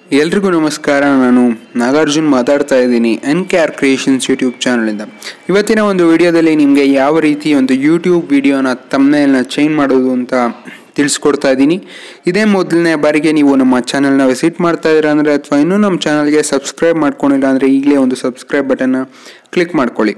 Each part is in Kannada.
ಎಲ್ರಿಗೂ ನಮಸ್ಕಾರ ನಾನು ನಾಗಾರ್ಜುನ್ ಮಾತಾಡ್ತಾ ಇದ್ದೀನಿ N K R creations YouTube ಚಾನಲಿಂದ ಇವತ್ತಿನ ಒಂದು ವಿಡಿಯೋದಲ್ಲಿ ನಿಮಗೆ ಯಾವ ರೀತಿ ಒಂದು ಯೂಟ್ಯೂಬ್ ವಿಡಿಯೋನ ತಮ್ಮನೇಲ್ನ ಚೇಂಜ್ ಮಾಡೋದು ಅಂತ ತಿಳಿಸ್ಕೊಡ್ತಾ ಇದ್ದೀನಿ ಇದೇ ಮೊದಲನೇ ಬಾರಿಗೆ ನೀವು ನಮ್ಮ ಚಾನಲ್ನ ವಿಸಿಟ್ ಮಾಡ್ತಾ ಇದ್ದೀರಾ ಅಂದರೆ ಅಥವಾ ಇನ್ನೂ ನಮ್ಮ ಚಾನಲ್ಗೆ ಸಬ್ಸ್ಕ್ರೈಬ್ ಮಾಡ್ಕೊಂಡಿಲ್ಲ ಅಂದರೆ ಈಗಲೇ ಒಂದು ಸಬ್ಸ್ಕ್ರೈಬ್ ಬಟನ್ನ ಕ್ಲಿಕ್ ಮಾಡ್ಕೊಳ್ಳಿ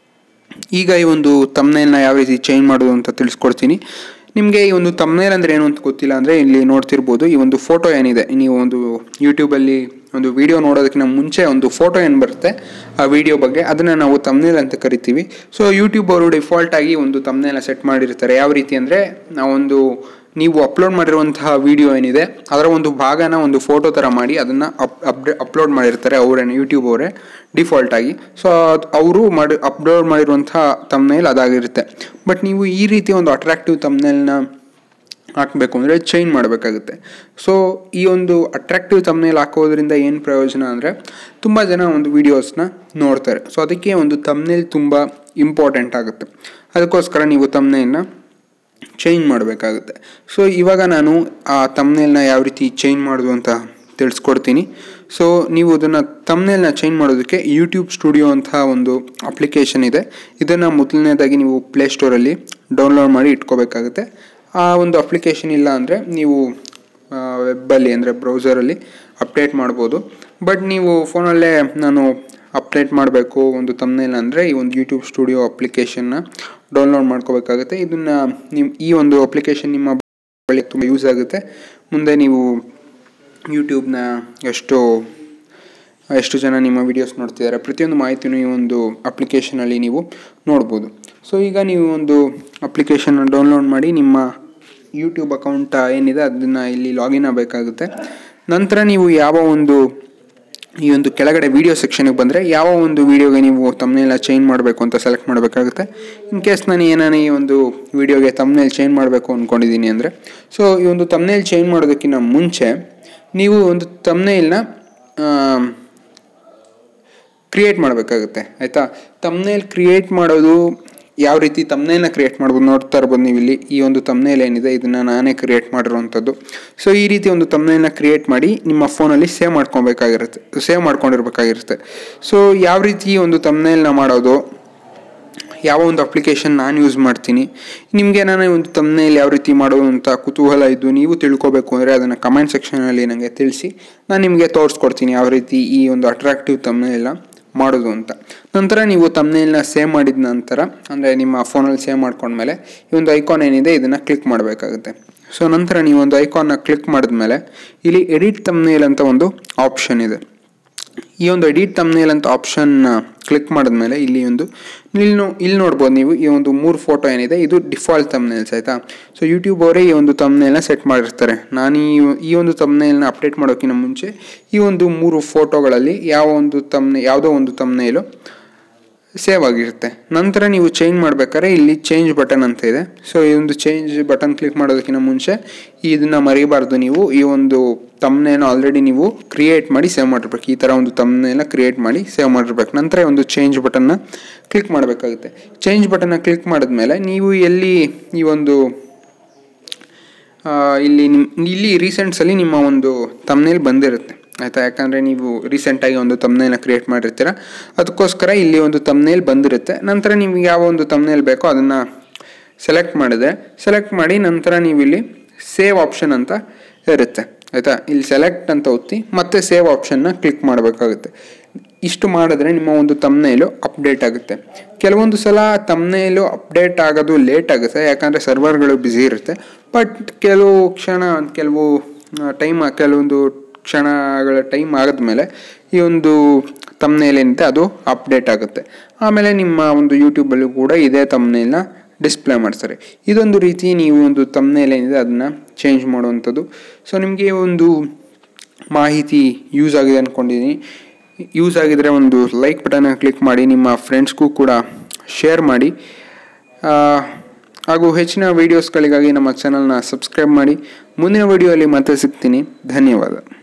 ಈಗ ಈ ಒಂದು ತಮ್ನೇಲ್ನ ಯಾವ ರೀತಿ ಚೇಂಜ್ ಮಾಡೋದು ಅಂತ ತಿಳಿಸ್ಕೊಡ್ತೀನಿ ನಿಮಗೆ ಈ ಒಂದು ತಮ್ನೇಲ್ ಅಂದರೆ ಏನು ಅಂತ ಗೊತ್ತಿಲ್ಲ ಅಂದರೆ ಇಲ್ಲಿ ನೋಡ್ತಿರ್ಬೋದು ಈ ಒಂದು ಫೋಟೋ ಏನಿದೆ ನೀವು ಒಂದು ಯೂಟ್ಯೂಬಲ್ಲಿ ಒಂದು ವಿಡಿಯೋ ನೋಡೋದಕ್ಕಿಂತ ಮುಂಚೆ ಒಂದು ಫೋಟೋ ಏನು ಬರುತ್ತೆ ಆ ವಿಡಿಯೋ ಬಗ್ಗೆ ಅದನ್ನು ನಾವು ತಮ್ನೇಲ್ ಅಂತ ಕರಿತೀವಿ ಸೊ ಯೂಟ್ಯೂಬ್ ಅವರು ಡಿಫಾಲ್ಟ್ ಆಗಿ ಒಂದು ತಮ್ನೇಲ್ನ ಸೆಟ್ ಮಾಡಿರ್ತಾರೆ ಯಾವ ರೀತಿ ಅಂದರೆ ನಾವೊಂದು ನೀವು ಅಪ್ಲೋಡ್ ಮಾಡಿರುವಂತಹ ವಿಡಿಯೋ ಏನಿದೆ ಅದರ ಒಂದು ಭಾಗನ ಒಂದು ಫೋಟೋ ಥರ ಮಾಡಿ ಅದನ್ನು ಅಪ್ ಅಪ್ಡೇ ಅಪ್ಲೋಡ್ ಮಾಡಿರ್ತಾರೆ ಅವರೇನೆ ಯೂಟ್ಯೂಬ್ ಅವರೇ ಡಿಫಾಲ್ಟ್ ಆಗಿ ಸೊ ಅವರು ಮಾಡಿ ಅಪ್ಲೋಡ್ ಮಾಡಿರುವಂತಹ ತಮ್ನೇಲ್ ಅದಾಗಿರುತ್ತೆ ಬಟ್ ನೀವು ಈ ರೀತಿ ಒಂದು ಅಟ್ರಾಕ್ಟಿವ್ ತಮ್ನೇಲ್ನ ಹಾಕಬೇಕು ಅಂದರೆ ಚೇಂಜ್ ಮಾಡಬೇಕಾಗುತ್ತೆ ಸೊ ಈ ಒಂದು ಅಟ್ರಾಕ್ಟಿವ್ ತಮ್ನೇಲ್ ಹಾಕೋದ್ರಿಂದ ಏನು ಪ್ರಯೋಜನ ಅಂದರೆ ತುಂಬ ಜನ ಒಂದು ವೀಡಿಯೋಸ್ನ ನೋಡ್ತಾರೆ ಸೊ ಅದಕ್ಕೆ ಒಂದು ತಮ್ನೇಲ್ ತುಂಬ ಇಂಪಾರ್ಟೆಂಟ್ ಆಗುತ್ತೆ ಅದಕ್ಕೋಸ್ಕರ ನೀವು ತಮ್ನೇಲ್ನ ಚೇಂಜ್ ಮಾಡಬೇಕಾಗುತ್ತೆ ಸೊ ಇವಾಗ ನಾನು ಆ ತಮ್ನೇಲ್ನ ಯಾವ ರೀತಿ ಚೇಂಜ್ ಮಾಡೋದು ಅಂತ ತಿಳಿಸ್ಕೊಡ್ತೀನಿ ಸೊ ನೀವು ಅದನ್ನು ತಮ್ನೇಲ್ನ ಚೇಂಜ್ ಮಾಡೋದಕ್ಕೆ ಯೂಟ್ಯೂಬ್ ಸ್ಟುಡಿಯೋ ಅಂತ ಒಂದು ಅಪ್ಲಿಕೇಶನ್ ಇದೆ ಇದನ್ನು ಮೊದಲನೇದಾಗಿ ನೀವು ಪ್ಲೇಸ್ಟೋರಲ್ಲಿ ಡೌನ್ಲೋಡ್ ಮಾಡಿ ಇಟ್ಕೋಬೇಕಾಗುತ್ತೆ ಆ ಒಂದು ಅಪ್ಲಿಕೇಶನ್ ಇಲ್ಲ ಅಂದರೆ ನೀವು ವೆಬ್ಬಲ್ಲಿ ಅಂದರೆ ಬ್ರೌಸರಲ್ಲಿ ಅಪ್ಡೇಟ್ ಮಾಡ್ಬೋದು ಬಟ್ ನೀವು ಫೋನಲ್ಲೇ ನಾನು ಅಪ್ಡೇಟ್ ಮಾಡಬೇಕು ಒಂದು ತಮ್ನೇಲ್ ಅಂದರೆ ಈ ಒಂದು ಯೂಟ್ಯೂಬ್ ಸ್ಟುಡಿಯೋ ಅಪ್ಲಿಕೇಶನ್ನ ಡೌನ್ಲೋಡ್ ಮಾಡ್ಕೋಬೇಕಾಗುತ್ತೆ ಇದನ್ನು ನಿಮ್ಮ ಈ ಒಂದು ಅಪ್ಲಿಕೇಶನ್ ನಿಮ್ಮ ಬಳಿ ತುಂಬ ಯೂಸ್ ಆಗುತ್ತೆ ಮುಂದೆ ನೀವು ಯೂಟ್ಯೂಬ್ನ ಎಷ್ಟು ಎಷ್ಟು ಜನ ನಿಮ್ಮ ವಿಡಿಯೋಸ್ ನೋಡ್ತಿದ್ದಾರೆ ಪ್ರತಿಯೊಂದು ಮಾಹಿತಿನೂ ಈ ಒಂದು ಅಪ್ಲಿಕೇಶನಲ್ಲಿ ನೀವು ನೋಡ್ಬೋದು ಸೊ ಈಗ ನೀವು ಒಂದು ಅಪ್ಲಿಕೇಶನ್ನ ಡೌನ್ಲೋಡ್ ಮಾಡಿ ನಿಮ್ಮ ಯೂಟ್ಯೂಬ್ ಅಕೌಂಟ್ ಏನಿದೆ ಅದನ್ನು ಇಲ್ಲಿ ಲಾಗಿನ್ ಆಗಬೇಕಾಗುತ್ತೆ ನಂತರ ನೀವು ಯಾವ ಒಂದು ಈ ಒಂದು ಕೆಳಗಡೆ ವಿಡಿಯೋ ಸೆಕ್ಷನ್ಗೆ ಬಂದರೆ ಯಾವ ಒಂದು ವಿಡಿಯೋಗೆ ನೀವು ತಮ್ಮನೆಲ್ಲ ಚೇಂಜ್ ಮಾಡಬೇಕು ಅಂತ ಸೆಲೆಕ್ಟ್ ಮಾಡಬೇಕಾಗುತ್ತೆ ಇನ್ ಕೇಸ್ ನಾನು ಏನಾನ ಈ ಒಂದು ವಿಡಿಯೋಗೆ ತಮ್ಮನೇಲಿ ಚೇಂಜ್ ಮಾಡಬೇಕು ಅಂದ್ಕೊಂಡಿದ್ದೀನಿ ಅಂದರೆ ಸೊ ಈ ಒಂದು ತಮ್ಮನೇಲಿ ಚೇಂಜ್ ಮಾಡೋದಕ್ಕಿಂತ ಮುಂಚೆ ನೀವು ಒಂದು ತಮ್ಮನೇಲ್ನ ಕ್ರಿಯೇಟ್ ಮಾಡಬೇಕಾಗುತ್ತೆ ಆಯಿತಾ ತಮ್ನೇಲ್ ಕ್ರಿಯೇಟ್ ಮಾಡೋದು ಯಾವ ರೀತಿ ತಮ್ನೇಲ್ನ ಕ್ರಿಯೇಟ್ ಮಾಡ್ಬೋದು ನೋಡ್ತಾ ಇರ್ಬೋದು ನೀವು ಇಲ್ಲಿ ಈ ಒಂದು ತಮ್ನೇಲ್ ಏನಿದೆ ಇದನ್ನು ನಾನೇ ಕ್ರಿಯೇಟ್ ಮಾಡಿರುವಂಥದ್ದು ಸೊ ಈ ರೀತಿ ಒಂದು ತಮ್ನೇಲ್ನ ಕ್ರಿಯೇಟ್ ಮಾಡಿ ನಿಮ್ಮ ಫೋನಲ್ಲಿ ಸೇವ್ ಮಾಡ್ಕೊಬೇಕಾಗಿರುತ್ತೆ ಸೇವ್ ಮಾಡ್ಕೊಂಡಿರ್ಬೇಕಾಗಿರುತ್ತೆ ಸೊ ಯಾವ ರೀತಿ ಒಂದು ತಮ್ನೇಲ್ನ ಮಾಡೋದು ಯಾವ ಒಂದು ಅಪ್ಲಿಕೇಶನ್ ನಾನು ಯೂಸ್ ಮಾಡ್ತೀನಿ ನಿಮಗೆ ನಾನು ಒಂದು ತಮ್ಮನೇಲಿ ಯಾವ ರೀತಿ ಮಾಡೋದು ಅಂತ ಕುತೂಹಲ ಇದ್ದು ನೀವು ತಿಳ್ಕೊಬೇಕು ಅಂದರೆ ಅದನ್ನು ಕಮೆಂಟ್ ಸೆಕ್ಷನಲ್ಲಿ ನನಗೆ ತಿಳಿಸಿ ನಾನು ನಿಮಗೆ ತೋರಿಸ್ಕೊಡ್ತೀನಿ ಯಾವ ರೀತಿ ಈ ಒಂದು ಅಟ್ರಾಕ್ಟಿವ್ ತಮ್ಮನೆಲ್ಲ ಮಾಡೋದು ಅಂತ ನಂತರ ನೀವು ತಮ್ಮನೇಲ್ನ ಸೇವ್ ಮಾಡಿದ ನಂತರ ಅಂದರೆ ನಿಮ್ಮ ಫೋನಲ್ಲಿ ಸೇವ್ ಮಾಡ್ಕೊಂಡ್ಮೇಲೆ ಈ ಒಂದು ಐಕಾನ್ ಏನಿದೆ ಇದನ್ನು ಕ್ಲಿಕ್ ಮಾಡಬೇಕಾಗುತ್ತೆ ಸೊ ನಂತರ ನೀವು ಒಂದು ಐಕಾನ್ನ ಕ್ಲಿಕ್ ಮಾಡಿದ್ಮೇಲೆ ಇಲ್ಲಿ ಎಡಿಟ್ ತಮ್ನೇಲ್ ಅಂತ ಒಂದು ಆಪ್ಷನ್ ಇದೆ ಈ ಒಂದು ಎಡಿಟ್ ತಮ್ನೇಲ್ ಅಂತ ಆಪ್ಷನ್ನ ಕ್ಲಿಕ್ ಮಾಡಿದ್ಮೇಲೆ ಇಲ್ಲಿ ಒಂದು ಇಲ್ಲಿ ನೋ ಇಲ್ಲಿ ನೋಡ್ಬೋದು ನೀವು ಈ ಒಂದು ಮೂರು ಫೋಟೋ ಏನಿದೆ ಇದು ಡಿಫಾಲ್ಟ್ ತಮ್ನೇಲ್ಸ್ ಆಯಿತಾ ಸೊ ಯೂಟ್ಯೂಬ್ ಅವರೇ ಈ ಒಂದು ತಮ್ನೇಲ್ನ ಸೆಟ್ ಮಾಡಿರ್ತಾರೆ ನಾನು ಈ ಈ ಒಂದು ತಮ್ನೇಲ್ನ ಅಪ್ಡೇಟ್ ಮಾಡೋಕ್ಕಿಂತ ಮುಂಚೆ ಈ ಒಂದು ಮೂರು ಫೋಟೋಗಳಲ್ಲಿ ಯಾವ ಒಂದು ತಮ್ನೆ ಯಾವುದೋ ಒಂದು ತಮ್ನೇಲು ಸೇವ್ ಆಗಿರುತ್ತೆ ನಂತರ ನೀವು ಚೇಂಜ್ ಮಾಡ್ಬೇಕಾದ್ರೆ ಇಲ್ಲಿ ಚೇಂಜ್ ಬಟನ್ ಅಂತ ಇದೆ ಸೊ ಈ ಒಂದು ಚೇಂಜ್ ಬಟನ್ ಕ್ಲಿಕ್ ಮಾಡೋದಕ್ಕಿಂತ ಮುಂಚೆ ಇದನ್ನು ಮರಿಬಾರ್ದು ನೀವು ಈ ಒಂದು ತಮ್ನೇನ ಆಲ್ರೆಡಿ ನೀವು ಕ್ರಿಯೇಟ್ ಮಾಡಿ ಸೇವ್ ಮಾಡಿರ್ಬೇಕು ಈ ಥರ ಒಂದು ತಮ್ನೇನ ಕ್ರಿಯೇಟ್ ಮಾಡಿ ಸೇವ್ ಮಾಡಿರ್ಬೇಕು ನಂತರ ಒಂದು ಚೇಂಜ್ ಬಟನ್ನ ಕ್ಲಿಕ್ ಮಾಡಬೇಕಾಗುತ್ತೆ ಚೇಂಜ್ ಬಟನ್ನ ಕ್ಲಿಕ್ ಮಾಡಿದ್ಮೇಲೆ ನೀವು ಎಲ್ಲಿ ಈ ಒಂದು ಇಲ್ಲಿ ನಿಮ್ಮ ಇಲ್ಲಿ ರೀಸೆಂಟ್ಸಲ್ಲಿ ನಿಮ್ಮ ಒಂದು ತಮ್ನೇಲ್ ಬಂದಿರುತ್ತೆ ಆಯಿತಾ ಯಾಕಂದರೆ ನೀವು ರೀಸೆಂಟಾಗಿ ಒಂದು ತಮ್ನೇಲ್ನ ಕ್ರಿಯೇಟ್ ಮಾಡಿರ್ತೀರ ಅದಕ್ಕೋಸ್ಕರ ಇಲ್ಲಿ ಒಂದು ತಮ್ನೇಲ್ ಬಂದಿರುತ್ತೆ ನಂತರ ನಿಮ್ಗೆ ಯಾವ ಒಂದು ತಮ್ನೇಲ್ ಬೇಕೋ ಅದನ್ನು ಸೆಲೆಕ್ಟ್ ಮಾಡಿದೆ ಸೆಲೆಕ್ಟ್ ಮಾಡಿ ನಂತರ ನೀವು ಇಲ್ಲಿ ಸೇವ್ ಆಪ್ಷನ್ ಅಂತ ಇರುತ್ತೆ ಆಯಿತಾ ಇಲ್ಲಿ ಸೆಲೆಕ್ಟ್ ಅಂತ ಒತ್ತಿ ಮತ್ತೆ ಸೇವ್ ಆಪ್ಷನ್ನ ಕ್ಲಿಕ್ ಮಾಡಬೇಕಾಗುತ್ತೆ ಇಷ್ಟು ಮಾಡಿದ್ರೆ ನಿಮ್ಮ ಒಂದು ತಮ್ನೇಲು ಅಪ್ಡೇಟ್ ಆಗುತ್ತೆ ಕೆಲವೊಂದು ಸಲ ತಮ್ನೇಲು ಅಪ್ಡೇಟ್ ಆಗೋದು ಲೇಟ್ ಆಗುತ್ತೆ ಯಾಕಂದರೆ ಸರ್ವರ್ಗಳು ಬ್ಯುಸಿ ಇರುತ್ತೆ ಬಟ್ ಕೆಲವು ಕ್ಷಣ ಕೆಲವು ಟೈಮ್ ಕೆಲವೊಂದು ಕ್ಷಣಗಳ ಟೈಮ್ ಆದಮೇಲೆ ಈ ಒಂದು ತಮ್ನೇಲ್ ಏನಿದೆ ಅದು ಅಪ್ಡೇಟ್ ಆಗುತ್ತೆ ಆಮೇಲೆ ನಿಮ್ಮ ಒಂದು ಯೂಟ್ಯೂಬಲ್ಲೂ ಕೂಡ ಇದೇ ತಮ್ನೇಲ್ನ ಡಿಸ್ಪ್ಲೇ ಮಾಡ್ತಾರೆ ಇದೊಂದು ರೀತಿ ನೀವು ಒಂದು ತಮ್ನೇಲ್ ಏನಿದೆ ಅದನ್ನು ಚೇಂಜ್ ಮಾಡುವಂಥದ್ದು ಸೊ ನಿಮಗೆ ಒಂದು ಮಾಹಿತಿ ಯೂಸ್ ಆಗಿದೆ ಅಂದ್ಕೊಂಡಿದ್ದೀನಿ ಯೂಸ್ ಆಗಿದರೆ ಒಂದು ಲೈಕ್ ಬಟನ್ನ ಕ್ಲಿಕ್ ಮಾಡಿ ನಿಮ್ಮ ಫ್ರೆಂಡ್ಸ್ಗೂ ಕೂಡ ಶೇರ್ ಮಾಡಿ ಹಾಗೂ ಹೆಚ್ಚಿನ ವೀಡಿಯೋಸ್ಗಳಿಗಾಗಿ ನಮ್ಮ ಚಾನಲ್ನ ಸಬ್ಸ್ಕ್ರೈಬ್ ಮಾಡಿ ಮುಂದಿನ ವೀಡಿಯೋಲಿ ಮತ್ತೆ ಸಿಗ್ತೀನಿ ಧನ್ಯವಾದ